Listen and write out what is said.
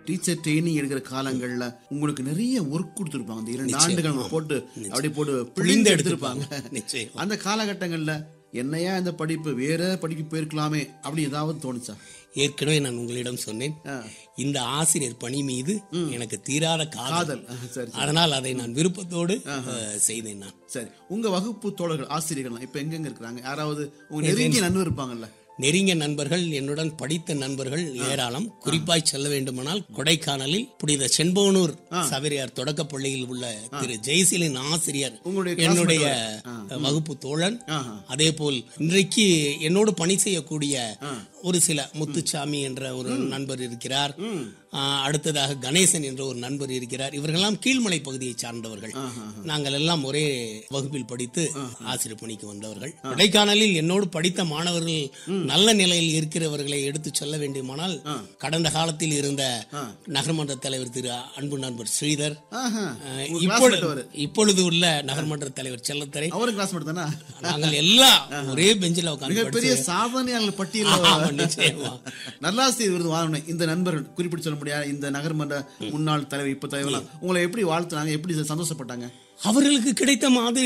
Teacher training எடுக்கிற காலங்கள்ல உங்களுக்கு நிறைய ஒர்க் கொடுத்துருப்பாங்க அந்த இரண்டு ஆண்டுகள் அவங்க போட்டு அப்படி போட்டு பிழிந்து எடுத்திருப்பாங்க நிச்சயம் அந்த காலகட்டங்கள்ல என்னையா இந்த படிப்பு வேற படிக்க போயிருக்கலாமே அப்படி ஏதாவது தோணுச்சா ஏற்கனவே நான் உங்களிடம் சொன்னேன் ஆ. இந்த ஆசிரியர் பணி மீது எனக்கு தீராத காதல் காதல் ஆ, சரி அதனால் அதை நான் விருப்பத்தோடு அஹ், செய்தேன் நான் சரி உங்க வகுப்பு தோழர்கள் ஆசிரியர்கள் இப்ப எங்கெங்க இருக்கிறாங்க யாராவது உங்க நெருங்கிய நண்பர் இருப்பாங்கல்ல நெருங்கிய நண்பர்கள் என்னுடன் படித்த நண்பர்கள் ஏராளம் குறிப்பாய் சொல்ல வேண்டுமானால் கொடைக்கானலில் புனித செண்போனூர் சபரியார் தொடக்கப் பள்ளியில் உள்ள திரு ஜெயசீலின் ஆசிரியர் உங்களுடைய என்னுடைய வகுப்பு தோழன் ஆஹா. அதே போல் இன்றைக்கு என்னோடு பணி செய்யக்கூடிய ஒரு சில முத்துச்சாமி என்ற ஒரு நண்பர் இருக்கிறார் ஆ, அடுத்ததாக கணேசன் என்ற ஒரு நண்பர் இருக்கிறார் இவர்களெல்லாம் கீழ்மலை பகுதியை சார்ந்தவர்கள் நாங்கள் எல்லாம் ஒரே வகுப்பில் படித்து ஆசிரியர் பணிக்கு வந்தவர்கள் கொடைக்கானலில் என்னோடு படித்த மாணவர்கள் நல்ல நிலையில் இருக்கிறவர்களை எடுத்து சொல்ல வேண்டுமானால் கடந்த காலத்தில் இருந்த நகர்மன்ற தலைவர் திரு அன்பு நண்பர் ஸ்ரீதர் ஆஹா. அஹ், உங்க இப்பொழுது classmate அவரு. இப்பொழுது உள்ள நகர்மன்ற தலைவர் செல்லத்தரை அவரும் கிளாஸ்மேட் தானே நாங்கள் எல்லாம் ஒரே பெஞ்சில் உட்கார்ந்து மிகப்பெரிய சாதனையாளர் ஆமா, பட்டியல் நிச்சயமா. நல்லாசிரியர் விருது வாங்கணும் இந்த நண்பர்கள் குறிப்பிட்டு சொல்ல முடியாது இந்த நகர்மன்ற முன்னாள் தலைவர் இப்ப தலைவர் உங்களை எப்படி வாழ்த்துனாங்க எப்படி சந்தோஷப்பட்டாங்க அவர்களுக்கு கிடைத்த மாதிரி